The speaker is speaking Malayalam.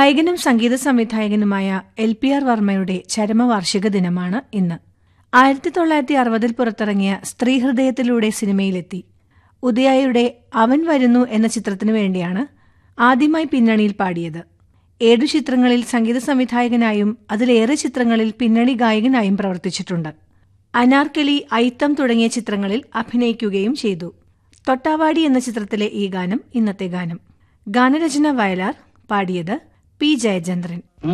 ഗായകനും സംഗീത സംവിധായകനുമായ എൽ പി ആർ വർമ്മയുടെ ചരമവാർഷിക ദിനമാണ് ഇന്ന് ആയിരത്തി തൊള്ളായിരത്തി അറുപതിൽ പുറത്തിറങ്ങിയ സ്ത്രീഹൃദയത്തിലൂടെ സിനിമയിലെത്തി ഉദയായുടെ അവൻ വരുന്നു എന്ന ചിത്രത്തിനു വേണ്ടിയാണ് ആദ്യമായി പിന്നണിയിൽ പാടിയത് ഏഴു ചിത്രങ്ങളിൽ സംഗീത സംവിധായകനായും അതിലേറെ ചിത്രങ്ങളിൽ പിന്നണി ഗായകനായും പ്രവർത്തിച്ചിട്ടുണ്ട് അനാർക്കലി ഐത്തം തുടങ്ങിയ ചിത്രങ്ങളിൽ അഭിനയിക്കുകയും ചെയ്തു തൊട്ടാവാടി എന്ന ചിത്രത്തിലെ ഈ ഗാനം ഇന്നത്തെ ഗാനം ഗാനരചന വയലാർ പാടിയത് പി ജയചന്ദ്രൻ